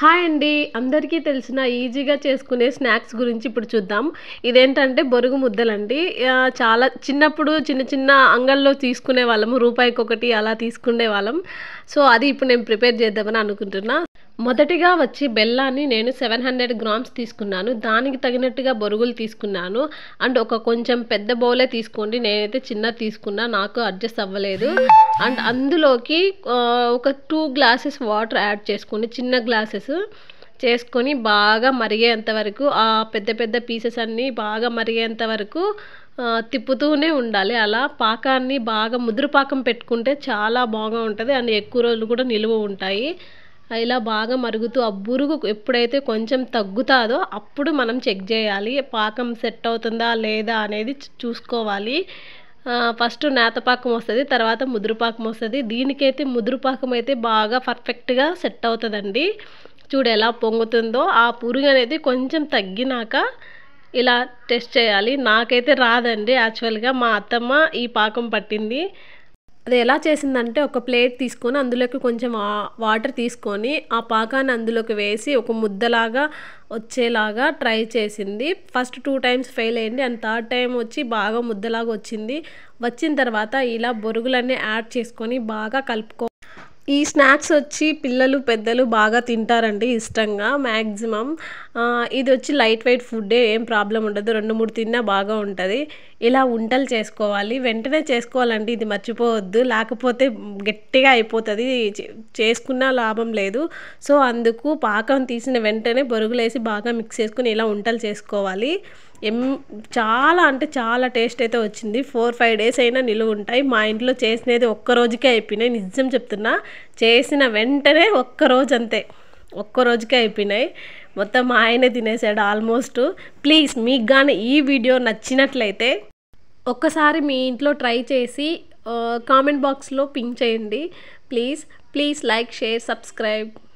hi అండి అందరికీ తెలిసిన ఈజీగా చేసుకునే స్నాక్స్ గురించి ఇప్పుడు చూద్దాం ఇదేంటంటే బొరుగు ముద్దలండి ఆ, చాలా చిన్నప్పుడు చిన్న చిన్న అంగల్లో తీసుకునే వాళ్ళము రూపాయికి ఒకటి అలా తీసుకునే వాళ్ళం సో అది ఇప్పుడు నేను ప్రిపేర్ చేద్దామని అనుకుంటున్నా మొదటిగా వచ్చి బెల్లాన్ని నేను సెవెన్ హండ్రెడ్ గ్రామ్స్ తీసుకున్నాను దానికి తగినట్టుగా బొరుగులు తీసుకున్నాను అండ్ ఒక కొంచెం పెద్ద బౌలే తీసుకోండి నేనైతే చిన్నది తీసుకున్నా నాకు అడ్జస్ట్ అవ్వలేదు అండ్ అందులోకి ఆ, ఒక టూ గ్లాసెస్ వాటర్ యాడ్ చేసుకోండి చిన్న గ్లాసెస్ చేసుకొని బాగా మరిగేంత వరకు ఆ పెద్ద పెద్ద పీసెస్ అన్నీ బాగా మరిగేంత వరకు ఆ, తిప్పుతూనే ఉండాలి అలా పాకాన్ని బాగా ముదురు పాకం పెట్టుకుంటే చాలా బాగా ఉంటుంది అండ్ ఎక్కువ రోజులు కూడా నిలువ ఉంటాయి ఇలా బాగా మరుగుతూ ఆ బురుగు ఎప్పుడైతే కొంచెం తగ్గుతాదో అప్పుడు మనం చెక్ చేయాలి పాకం సెట్ అవుతుందా లేదా అనేది చూ- చూసుకోవాలి ఆ, ఫస్ట్ నేతపాకం వస్తుంది తర్వాత ముదురు పాకం వస్తుంది దీనికైతే ముదురు పాకం అయితే బాగా పర్ఫెక్ట్గా సెట్ అవుతుందండి చూడు ఎలా పొంగుతుందో ఆ పురుగు అనేది కొంచెం తగ్గినాక ఇలా టెస్ట్ చేయాలి నాకైతే రాదండి యాక్చువల్గా మా అత్తమ్మ ఈ పాకం పట్టింది అది ఎలా చేసిందంటే ఒక ప్లేట్ తీసుకొని అందులోకి కొంచెం వా- వాటర్ తీసుకొని ఆ పాకాన్ని అందులోకి వేసి ఒక ముద్దలాగా వచ్చేలాగా ట్రై చేసింది ఫస్ట్ టూ టైమ్స్ ఫెయిల్ అయింది అండ్ థర్డ్ టైం వచ్చి బాగా ముద్దలాగా వచ్చింది వచ్చిన తర్వాత ఇలా బొరుగులన్నీ యాడ్ చేసుకొని బాగా కలుపుకో ఈ స్నాక్స్ వచ్చి పిల్లలు పెద్దలు బాగా తింటారండి ఇష్టంగా మ్యాక్సిమం ఇది వచ్చి లైట్ వెయిట్ ఫుడ్డే ఏం ప్రాబ్లం ఉండదు రెండు మూడు తిన్నా బాగా ఉంటుంది ఇలా వంటలు చేసుకోవాలి వెంటనే చేసుకోవాలండి ఇది మర్చిపోవద్దు లేకపోతే గట్టిగా అయిపోతుంది చే- చేసుకున్నా లాభం లేదు సో అందుకు పాకం తీసిన వెంటనే బొరుగులేసి బాగా మిక్స్ చేసుకుని ఇలా వంటలు చేసుకోవాలి ఎం చాలా అంటే చాలా టేస్ట్ అయితే వచ్చింది ఫోర్ ఫైవ్ డేస్ అయినా నిలువ ఉంటాయి మా ఇంట్లో చేసినది ఒక్క రోజుకే అయిపోయినాయి నిజం చెప్తున్నా చేసిన వెంటనే ఒక్క రోజు అంతే ఒక్క రోజుకే అయిపోయినాయి మొత్తం మా ఆయనే తినేసాడు ఆల్మోస్ట్ ప్లీజ్ మీకు కానీ ఈ వీడియో నచ్చినట్లయితే ఒక్కసారి మీ ఇంట్లో ట్రై చేసి కామెంట్ బాక్స్లో పింక్ చేయండి please please like share subscribe